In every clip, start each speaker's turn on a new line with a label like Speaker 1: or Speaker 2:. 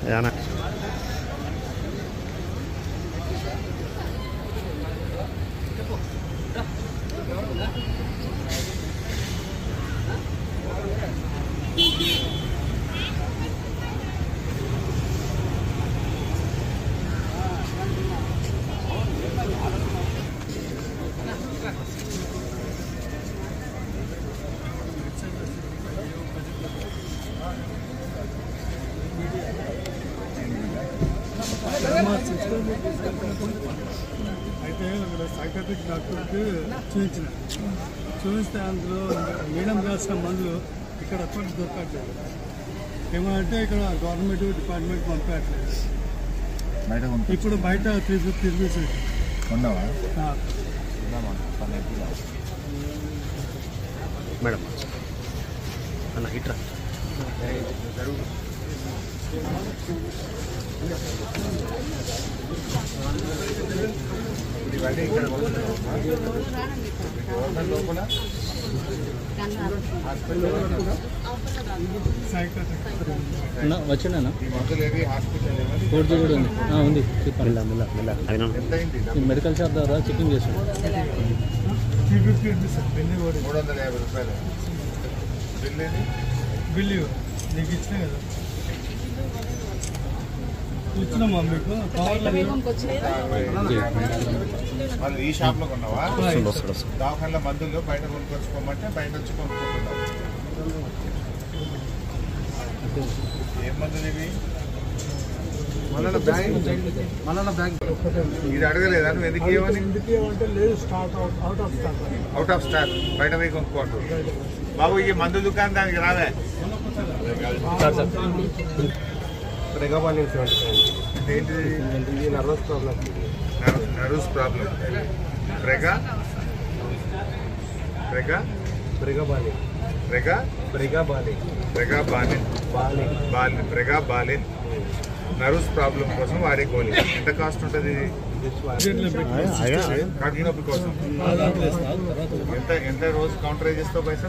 Speaker 1: ఏనా
Speaker 2: అయితే అక్కడ సైకాట్రిక్ డాక్టర్కి చూపించిన చూపిస్తే అందులో మేడం రాసిన మందులు ఇక్కడ అప్పటి దొరకట్లేదు ఏమంటే ఇక్కడ గవర్నమెంట్ డిపార్ట్మెంట్ పంపట్లేదు
Speaker 3: బయట కొంత
Speaker 2: ఇప్పుడు బయట త్రీ ఫిఫ్టీ రూపీస్
Speaker 3: ఉండవా
Speaker 1: మేడం అన్న ఇట్రా
Speaker 2: సైకాట్రిక్
Speaker 4: వచ్చిండా
Speaker 3: ఈ మందులు ఏవి హాస్పిటల్ ఏమని
Speaker 4: ఫోర్ జీ కూడా ఉంది ఆ, ఉంది చెప్పండి
Speaker 1: మెల్ల మెల్ల మెల్ల అయినా
Speaker 3: ఎంత అయింది
Speaker 4: ఈ మెడికల్ షాప్ ద్వారా చెకింగ్ చేసాం
Speaker 2: త్రీ ఫిఫ్టీ రూపీస్ బిల్లు కూడా
Speaker 3: మూడు వందల యాభై రూపాయలు బిల్ ఏది
Speaker 2: బిల్లు నీకు ఇచ్చిన కదా ఇచ్చినామా మీకు పవర్లో
Speaker 3: వాళ్ళు ఈ షాప్ లో కొన్నావా
Speaker 1: వస్తుంది వస్తుంది వస్తుంది
Speaker 3: దవాఖానలో మందులు బయట కొనుక్కొచ్చుకోమంటే బయట వచ్చి కొనుక్కుంటున్నావు ఏం మందులు ఇవి ఇది అడగలేదా నువ్వు ఎందుకు ఇవ్వని
Speaker 2: ఎందుకు ఏమంటే లేదు start out out of stock
Speaker 3: out of stock బయట పోయి కొనుక్కోండి బాబు ఈ మందు దుకాణం దానికి రావే ఏంటిది
Speaker 2: నర్వస్ ప్రాబ్లం
Speaker 3: నర్వస్ ప్రాబ్లం బ్రెగా బ్రెగా
Speaker 2: బ్రిగబాలి
Speaker 3: బ్రెగా
Speaker 2: బ్రిగబాలి
Speaker 3: బ్రెగా బాలిన్
Speaker 2: బాలి
Speaker 3: బాలిన్ బ్రెగా బాలిన్ నర్వస్ ప్రాబ్లం కోసం వాడే గోళీ ఎంత కాస్ట్ ఉంటుంది కడుపు నొప్పి కోసం ఎంత ఎంత రోజు కౌంటర్ చేస్తావు పైసా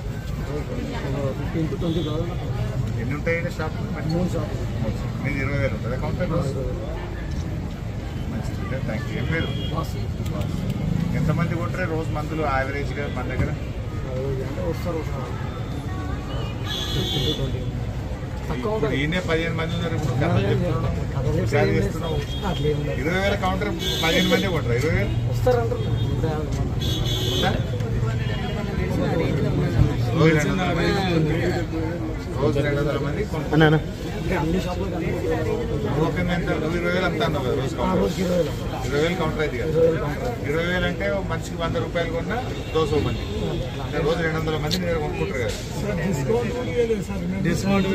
Speaker 3: ఎన్ని ఉంటాయి ఈడ షాప్ మీది ఇరవై వేలు ఉంటుందా కౌంటర్ రోజు మంచిది థ్యాంక్ యూ ఏం పేరు ఎంతమంది కొంటారే రోజు మందులు యావరేజ్గా మన దగ్గర
Speaker 2: వస్తారు
Speaker 3: ఇప్పుడు ఈయనే పదిహేను మంది ఉన్నారు ఇప్పుడు కథలు చెప్తున్నావు విచారణ చేస్తున్నావు ఇరవై వేల కౌంటర్ పదిహేను మంది కొంటారు ఇరవై వేలు
Speaker 2: వస్తారంటారు
Speaker 3: ఉందా? రోజు రెండు వందల మంది రోజు రెండు వందల మంది కొంటారు
Speaker 1: అన్న అన్న
Speaker 2: అన్ని షాపులు
Speaker 3: ఓకే ఎంత నువ్వు ఇరవై వేలు అంతా అన్నావు కదా రోజు కౌంటర్ ఇరవై వేలు కౌంటర్ అయితే కదా ఇరవై వేలు అంటే ఒక మనిషికి వంద రూపాయలు కొన్నా దోశ మంది అంటే రోజు రెండు వందల మంది నేను కొనుక్కుంటారు కదా
Speaker 2: డిస్కౌంట్ కూడా ఇవ్వలేదు సార్ డిస్కౌంట్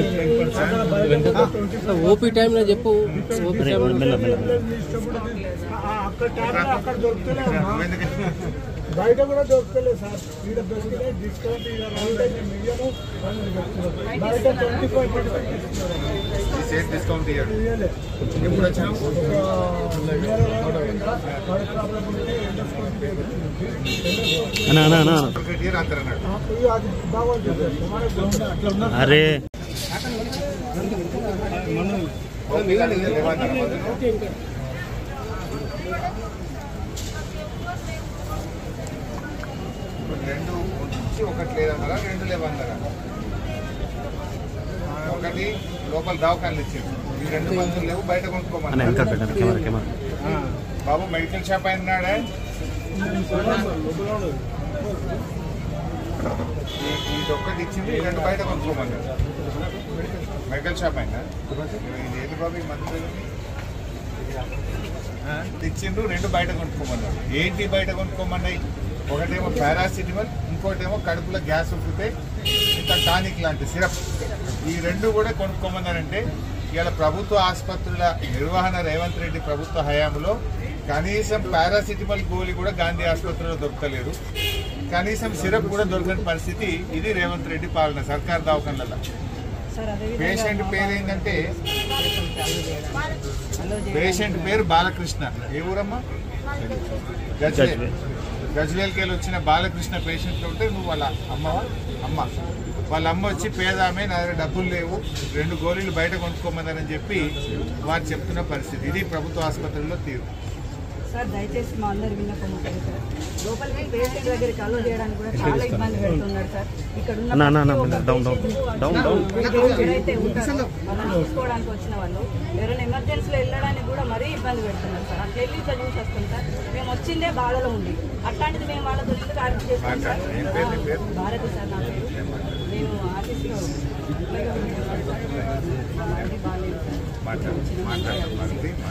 Speaker 2: కూడా
Speaker 4: ఓపీ టైంలో చెప్పు ఓపీ
Speaker 1: అరే,
Speaker 4: టైంలో
Speaker 1: మెల్ల మెల్ల మెల్ల
Speaker 2: అక్కడ టాబ్లెట్ అక్కడ దొరుకుతలే అమ్మా.
Speaker 3: నువ్వెందుకు
Speaker 2: బయట కూడా దొరుకుతలేదు సార్ ఇక్కడ దొరికితే డిస్కౌంట్ ఇవ్వాలి మిలియన్ బయట ట్వంటీ ఫైవ్ పర్సెంట్
Speaker 3: ఈ సేల్ డిస్కౌంట్ ఇవ్వడు
Speaker 2: ఇవ్వలే
Speaker 3: ఎప్పుడు వచ్చినావు
Speaker 2: ప్రాబ్లం ఉంటే డిస్కౌంట్ లేదు
Speaker 1: అన్న అన్న అన్న అన్న.
Speaker 3: ఒకటి ఇయర్ అంటారు అన్నాడు
Speaker 2: ఇది అది బాగుంటుంది అట్లా ఉన్నా
Speaker 1: అరే
Speaker 3: లేవన్నారు మందులు. ఇప్పుడు రెండు ఉంచి ఒకటి లేదన్నారా రెండు లేవన్నారా ఒకటి లోపల దవాఖానలు ఇచ్చింది ఈ రెండు మందులు లేవు బయట
Speaker 1: అన్న
Speaker 3: కొనుక్కోమన్నా
Speaker 1: వెనక పెట్టండి కెమెరా కెమెరా
Speaker 3: బాబు మెడికల్ షాప్ అయినాడే ఈ- ఇది ఒక్కటి ఇచ్చింది ఈ రెండు బయట కొనుక్కోమన్నారు మెడికల్ షాప్ అయినా ఇది ఏది బాబు ఈ మందులు ఆ, ఇచ్చిండ్రు రెండు బయట కొనుక్కోమన్నారు ఏంటి బయట కొనుక్కోమన్నాయి ఒకటేమో పారాసిటమల్ ఇంకోటేమో కడుపులో గ్యాస్ ఉప్పితే ఇంత టానిక్ లాంటి సిరప్ ఈ రెండు కూడా కొనుక్కోమన్నారంటే ఇవాళ ప్రభుత్వ ఆసుపత్రుల నిర్వహణ రేవంత్ రెడ్డి ప్రభుత్వ హయాంలో కనీసం పారాసిటమల్ గోళీ కూడా గాంధీ ఆసుపత్రిలో దొరకలేదు కనీసం సిరప్ కూడా దొరకని పరిస్థితి ఇది రేవంత్ రెడ్డి పాలన సర్కార్ దవాఖానల పేషెంట్ పేరు ఏంటంటే పేషెంట్ పేరు బాలకృష్ణ ఏ ఊరమ్మా గజ్వే
Speaker 1: గజ్వే.
Speaker 3: గజ్వేల్కెళ్ళి వచ్చిన బాలకృష్ణ పేషెంట్లు ఉంటే నువ్వు వాళ్ళ అమ్మవా అమ్మ వాళ్ళ అమ్మ వచ్చి పేద ఆమె నా దగ్గర డబ్బులు లేవు రెండు గోళీలు బయట కొనుక్కోమని చెప్పి వారు చెప్తున్న పరిస్థితి ఇది ప్రభుత్వ ఆసుపత్రుల్లో తీరు
Speaker 5: సార్ దయచేసి మా అందరు విన్నపం ఒకటి సార్ లోపలికి పేషెంట్ దగ్గరికి అలో చేయడానికి కూడా చాలా ఇబ్బంది పెడుతున్నారు సార్ ఇక్కడ ఉన్న
Speaker 1: అన్న, అన్న, అన్న,
Speaker 5: ప్రతి ఒక్క
Speaker 1: down, down,
Speaker 5: patient
Speaker 1: down, down.
Speaker 5: ఎవరైతే ఉంటారో వాళ్ళని చూసుకోవడానికి వచ్చిన వాళ్ళు ఎవరైనా ఎమర్జెన్సీలో వెళ్ళడానికి కూడా మరీ ఇబ్బంది పెడుతున్నారు సార్ అట్లా వెళ్ళి ఇట్లా చూసి వస్తాం సార్ మేము వచ్చిందే బాధలో ఉంది అట్లాంటిది మేము వాళ్ళతో ఎందుకు ఆర్డర్ చేస్తాం సార్
Speaker 3: మాట్లాడు. ఏం పేరు, నీ పేరు?
Speaker 5: భారతి సార్ నా పేరు నేను ఆఫీస్లో ఎంప్లాయ్గా ఉన్నాను సార్ మా మరిది బాగాలేదు సార్
Speaker 3: మాట్లాడు మాట్లాడు